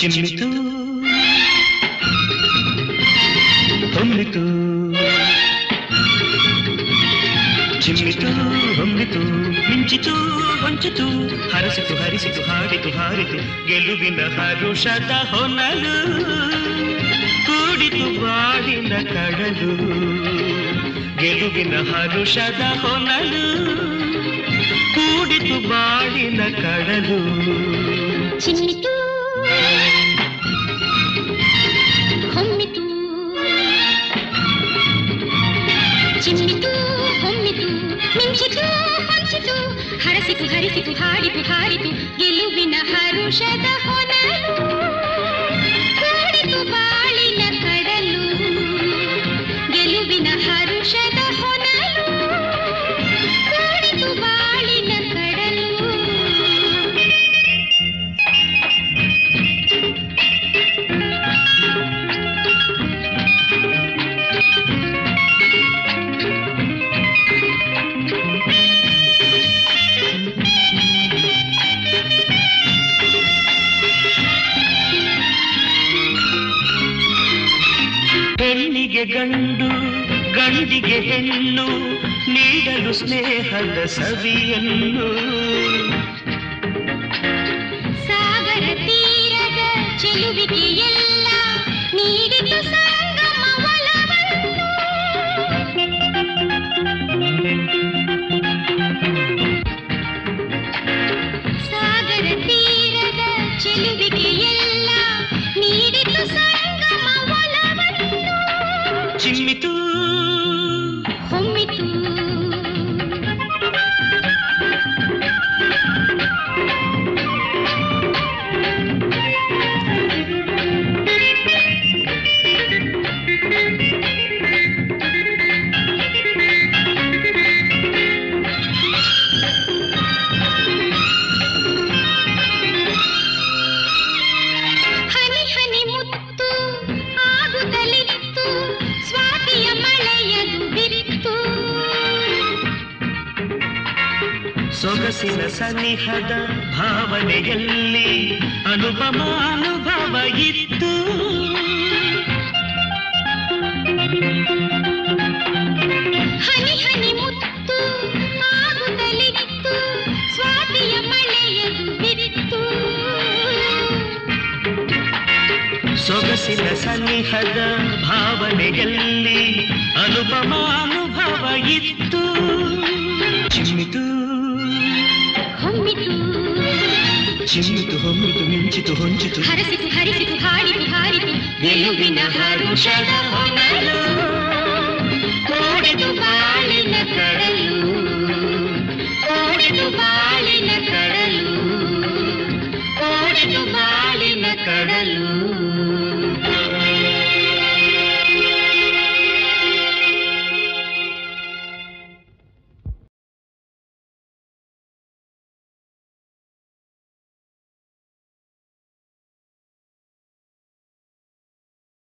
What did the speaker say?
ಚಿಮ್ಮಿತು ಹೊಮ್ಮಿತು ಚಿಮ್ಮಿತು ಹೊಮ್ಮಿತು ಮಿಂಚಿತು ಹೊಂಚಿತು ಹರಸಿತು ಹರಿಸಿತು ಹಾಡಿತು ಹಾರಿತು ಗೆಲುವಿನ ಹರುಷದ ಹೊನಲು ಕೂಡಿತು ಬಾಡಿನ ಕಡಲು ಗೆಲುವಿನ ಹರುಷದ ಹೊನಲು ಕೂಡಿತು ಬಾಡಿನ ಕಡಲು ಚಿಮ್ಮಿತು ಹೊಮ್ಮಿತು ಚಿಮ್ಮಿತು ಹೊಮ್ಮಿತು ಮಿಂಚಿತು ಹೊಂಚಿತು ಹರಸಿತು ಹರಿಸಿತು ಹಾಡಿತು ಹಾರಿತು ಗೆಲುವಿನ ಹರುಷದ ಹೊನಲು ಕೂಡಿತು ಬಾಳಿನ ಕಡಲು ಗೆಲುವಿನ ಹರುಷದ ಹೊನಲು ಕೂಡಿತು ಬಾಳಿನ ಕಡಲು ಹೆಣ್ಣಿಗೆ ಗಂಡು ಗಂಡಿಗೆ ಹೆಣ್ಣು ನೀಡಲು ಸ್ನೇಹದ ಸವಿಯನ್ನು ಸಾಗರ ತೀರದ ಚೆಲುವಿಗೆಯೆಲ್ಲ ನೀಡಿತು ಸಂಗಮ ಒಲವನ್ನು ಸಾಗರ ತೀರದ ಚೆಲುವಿಗೆಯೆಲ್ಲ ನೀಡಿತು ಸಂಗಮ ಒಲವನ್ನು ಚಿಮ್ಮಿತು ಹೊಮ್ಮಿತು ಹನಿ ಹನಿ ಮುತ್ತು ಆಗುತ್ತಲಿತ್ತು ಸ್ವಾತಿಯ ಮಳೆಯದು ಬಿರಿತ್ತು ಸೊಗಸಿನ ಸನಿಹದ ಭಾವನೆಯಲ್ಲಿ ಅನುಪಮ ಅನುಭವ ಇತ್ತು ಹನಿ ಹನಿ ಮುತ್ತು ಆಗುತ್ತಲಿತ್ತು ಸ್ವಾತಿಯ ಮಳೆಯದು ಬಿರಿತ್ತು ಸೊಗಸಿನ ಸನಿಹದ ಭಾವನೆಯಲ್ಲಿ ಅನುಪಮ ಅನುಭವ ಇತ್ತು ಚಿಮ್ಮಿತು ಹೊಮ್ಮಿತು ಚಿಮ್ಮಿತು ಹೊಮ್ಮಿತು ಮಿಂಚಿತು ಹೊಂಚಿತು ಹರಸಿತು ಹರಿಸಿತು ಹಾಡಿತು ಹಾರಿತು ಗೆಲುವಿನ ಹರುಷದ ಹೊನಲು ಕೂಡಿತು ಬಾಳಿನ ಕಡ